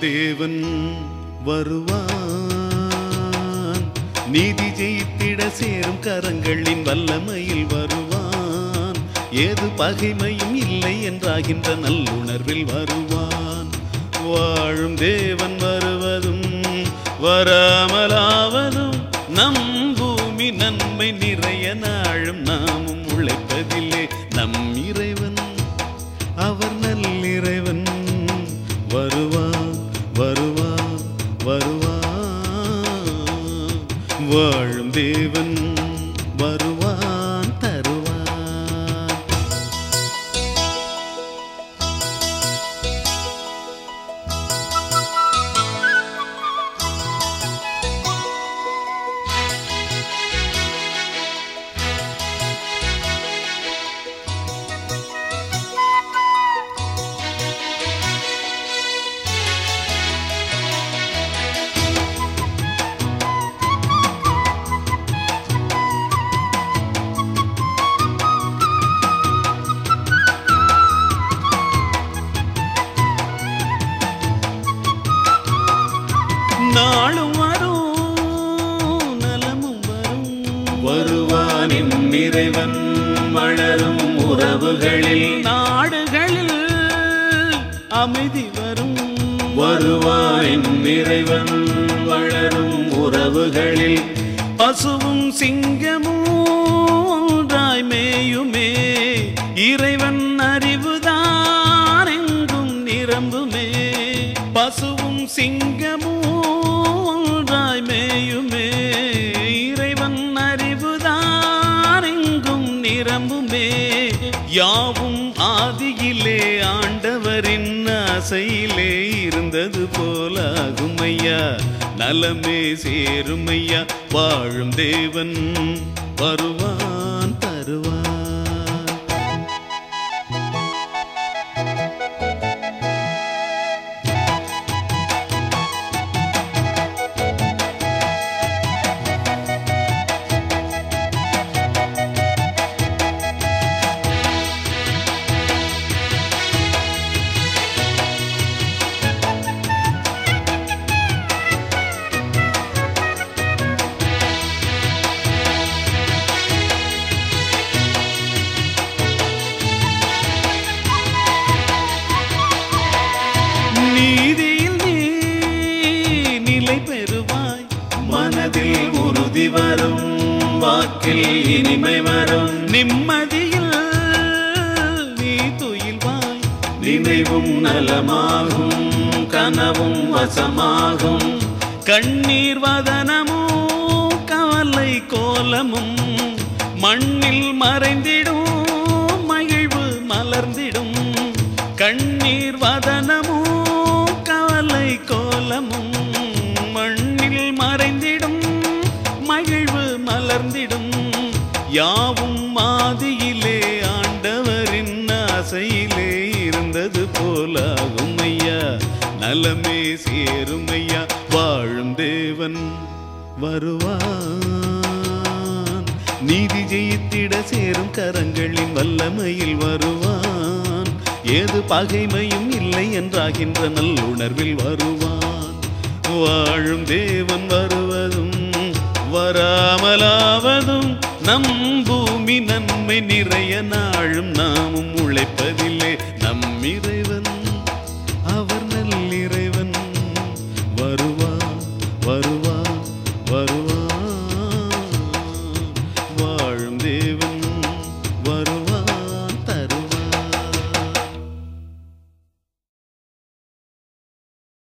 தேவன் வருவான் நீதி ஜெயித்திட சேரும் கரங்களின் வல்லமையில் வருவான் ஏது பகைமையும் இல்லை என்றாகின்ற நல்லுணர்வில் வருவான் வாழும் தேவன் வருவதும் வராமலாவதும் நம் பூமி நன்மை நிறைய நாளும் நாமும் உழைப்பதில்லை நம் இறைவன் அவர் நல்லிறைவன் வருவான் வருவான் வருவான் வாழும் தேவன் வருவான் தருவான் நாளும் வரும் நலமும் வரும் வருவானின் இறைவன் வளரும் உறவுகளில் நாடுகளில் அமைதி வரும் வருவானின் இறைவன் வளரும் உறவுகளில் பசுவும் சிங்கமும் ஒன்றாய் மேயுமே இறைவன் அறிவுதான் எங்கும் நிரம்புமே பசுவும் சிங்கமும் ஒன்றாய் மேயுமே இறைவன் அறிவுதான் எங்கும் நிரம்புமே யாவும் ஆதியிலே ஆண்டவரின் ஆசையிலே இருந்தது போலாகும் ஐயா நலமே சேரும் ஐயா வாழும் தேவன் வருவான் தருவான் நீதியில் நீ நிலை பெறுவாய் மனதில் உறுதி வரும் வாக்கில் இனிமை வரும் நிம்மதியில் நீ துயில்வாய் நினைவும் நலமாகும் கனவும் வசமாகும் கண்ணீர் வதனமும் கவலை கோலமும் மண்ணில் மறைந்திடும் மகிழ்வு மலர்ந்திடும் கண்ணீர் வதனமும் கவலை கோலமும் மண்ணில் மறைந்திடும் மகிழ்வு மலர்ந்திடும் யாவும் மாதியிலே ஆண்டவரின் ஆசையிலே இருந்தது போலாகும் ஐயா நலமே சேரும் ஐயா வாழும் தேவன் வருவான் நீதி ஜெயித்திட சேரும் கரங்களின் வல்லமையில் வருவான் ஏது பகைமையும் இல்லை என்றாகின்ற நல்லுணர்வில் வருவான் வாழும் தேவன் வருவதும் வராமலாவதும் நம் பூமி நன்மை நிறைய நாளும் நாமும் உழைப்பதில்லை நம் இறைவன் அவர் நல்லிறை